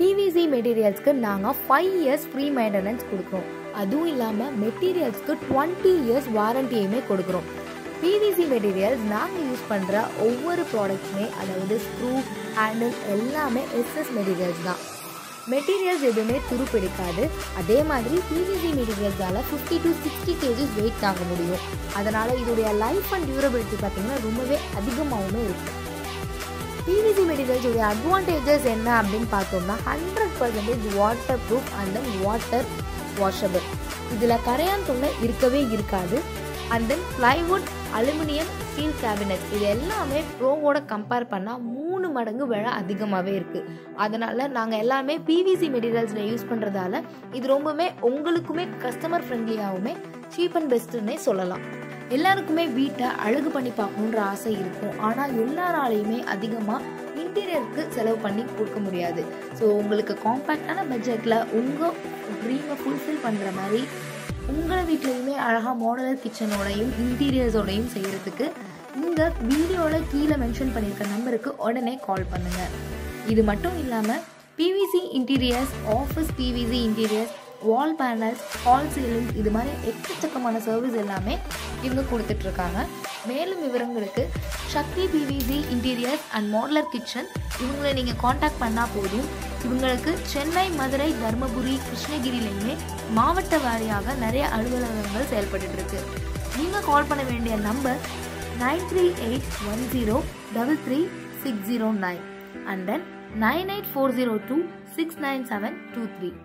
PVC மெட்டீரியல்ஸ்க்கு நாங்கள் five years free maintenance கொடுக்குறோம் அதுவும் இல்லாமல் மெட்டீரியல்ஸ்க்கு டுவெண்ட்டி இயர்ஸ் வாரண்டியுமே கொடுக்குறோம் பிவிசி மெட்டீரியல்ஸ் நாங்கள் யூஸ் பண்ணுற ஒவ்வொரு ப்ராடக்ட்ஸுமே அதாவது ஸ்க்ரூ ஹேண்டில் எல்லாமே எஸ்எஸ் மெட்டீரியல்ஸ் தான் மெட்டீரியல்ஸ் எதுவுமே துருப்பிடிக்காது அதே மாதிரி பிவிசி மெட்டீரியல்ஸால் fifty to sixty KGs weight தாங்க முடியும் அதனால் இதோடைய லைஃப் அண்ட் டியூரபிலிட்டி பார்த்திங்கன்னா ரொம்பவே அதிகமாகவுமே இருக்குது பிவிசி மெட்டீரியல்ஸோடைய அட்வான்டேஜஸ் என்ன அப்படின்னு பார்த்தோம்னா hundred percentage water proof and then water washable இதில் கரையான் தொல்லை இருக்கவே இருக்காது and then plywood aluminium steel cabinet இது எல்லாமே ப்ரோவோட கம்பேர் பண்ணால் மூணு மடங்கு விலை அதிகமாகவே இருக்குது அதனால் நாங்கள் எல்லாமே பிவிசி மெட்டீரியல்ஸில் யூஸ் பண்ணுறதால இது ரொம்பவுமே உங்களுக்குமே கஸ்டமர் ஃப்ரெண்ட்லியாகவுமே சீப் அண்ட் பெஸ்ட்டுன்னே சொல்லலாம் எல்லாருக்குமே வீட்டை அழகு பண்ணி பார்க்கணுன்ற ஆசை இருக்கும் ஆனால் எல்லாராலையுமே அதிகமாக இன்டீரியருக்கு செலவு பண்ணி கொடுக்க முடியாது ஸோ உங்களுக்கு காம்பேக்டான பட்ஜெட்டில் உங்கள் ட்ரீமை ஃபுல்ஃபில் பண்ணுற மாதிரி உங்கள் வீட்லேயுமே அழகாக மாடலர் கிச்சனோடையும் இன்டீரியர்ஸோடையும் செய்கிறதுக்கு இந்த வீடியோவில் கீழே மென்ஷன் பண்ணியிருக்க நம்பருக்கு உடனே கால் பண்ணுங்கள் இது மட்டும் இல்லாமல் PVC interiors office PVC interiors wall panels hall ceiling இது மாதிரி எக்கச்சக்கமான சர்வீஸ் எல்லாமே இவங்க கொடுத்துட்ருக்காங்க மேலும் விவரங்களுக்கு Sakthi PVC interiors and modular kitchen இவங்களை நீங்கள் காண்டாக்ட் பண்ணால் போதும் இவங்களுக்கு சென்னை மதுரை தருமபுரி கிருஷ்ணகிரியிலையுமே மாவட்ட வாரியாக நிறைய அலுவலகங்கள் செயல்பட்டு இருக்கு நீங்கள் கால் பண்ண வேண்டிய number nine three eight one zero double three six zero nine and then nine eight four zero two six nine seven two three